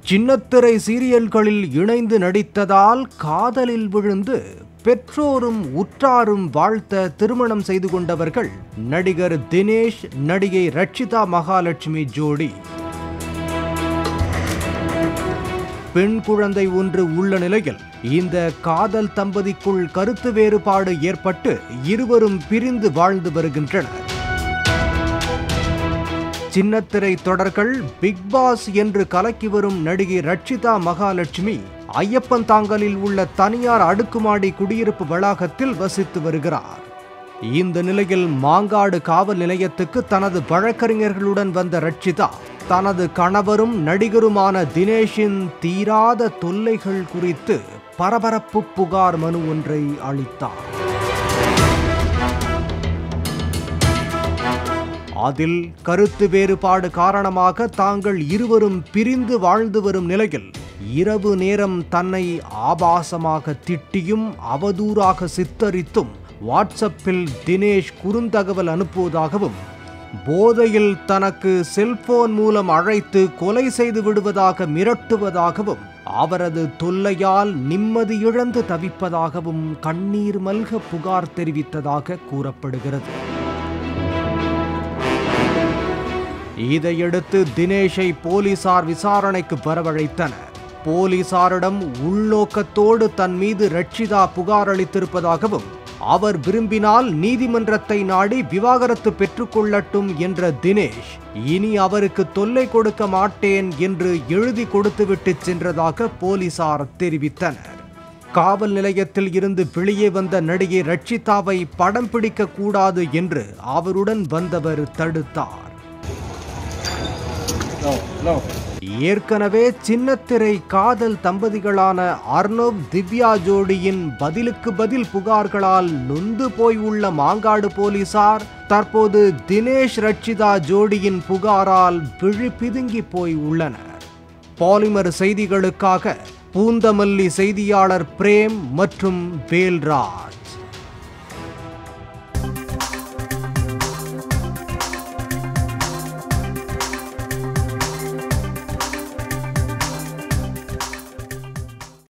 சின்னத்திரை சீரியல்களில் இணைந்து நடித்ததால் காதலில் விழுந்து பெற்றோரும் உற்றாரும் வாழ்த்த திருமணம் செய்து கொண்டவர்கள் நடிகர் தினேஷ் நடிகை ரட்சிதா மகாலட்சுமி ஜோடி பெண் குழந்தை ஒன்று உள்ள நிலையில் இந்த காதல் தம்பதிக்குள் கருத்து வேறுபாடு ஏற்பட்டு இருவரும் பிரிந்து வாழ்ந்து வருகின்றனர் சின்னத்திரை தொடர்கள் பிக் பாஸ் என்று கலக்கி வரும் நடிகை ரட்சிதா மகாலட்சுமி ஐயப்பன் தாங்கலில் உள்ள தனியார் அடுக்குமாடி குடியிருப்பு வளாகத்தில் வசித்து வருகிறார் இந்த நிலையில் மாங்காடு காவல் நிலையத்துக்கு தனது வழக்கறிஞர்களுடன் வந்த ரட்சிதா தனது கணவரும் நடிகருமான தினேஷின் தீராத தொல்லைகள் குறித்து பரபரப்பு புகார் மனு ஒன்றை அளித்தார் அதில் கருத்து வேறுபாடு காரணமாக தாங்கள் இருவரும் பிரிந்து வாழ்ந்து வரும் நிலையில் இரவு நேரம் தன்னை ஆபாசமாக திட்டியும் அவதூறாக சித்தரித்தும் வாட்ஸ்அப்பில் தினேஷ் குறுந்தகவல் அனுப்புவதாகவும் போதையில் தனக்கு செல்போன் மூலம் அழைத்து கொலை செய்து விடுவதாக மிரட்டுவதாகவும் அவரது தொல்லையால் நிம்மதி இழந்து தவிப்பதாகவும் கண்ணீர் மல்க புகார் தெரிவித்ததாக கூறப்படுகிறது இதையடுத்து தினேஷை போலீசார் விசாரணைக்கு வரவழைத்தனர் போலீசாரிடம் உள்நோக்கத்தோடு தன் மீது ரட்சிதா புகார் அளித்திருப்பதாகவும் அவர் விரும்பினால் நீதிமன்றத்தை நாடி விவாகரத்து பெற்றுக்கொள்ளட்டும் என்ற தினேஷ் இனி அவருக்கு தொல்லை கொடுக்க மாட்டேன் என்று எழுதி கொடுத்துவிட்டு சென்றதாக போலீசார் தெரிவித்தனர் காவல் நிலையத்தில் இருந்து வெளியே வந்த நடிகை ரட்சிதாவை படம் பிடிக்க கூடாது என்று அவருடன் வந்தவர் தடுத்தார் ஏற்கனவே சின்னத்திரை காதல் தம்பதிகளான அர்ணவ் திவ்யா ஜோடியின் பதிலுக்கு பதில் புகார்களால் நொந்து போய் உள்ள மாங்காடு போலீசார் தற்போது தினேஷ் ரட்சிதா ஜோடியின் புகாரால் விழி பிதுங்கி போய் உள்ளனர் பாலிமர் செய்திகளுக்காக பூந்தமல்லி செய்தியாளர் பிரேம் மற்றும் வேல்ராஜ்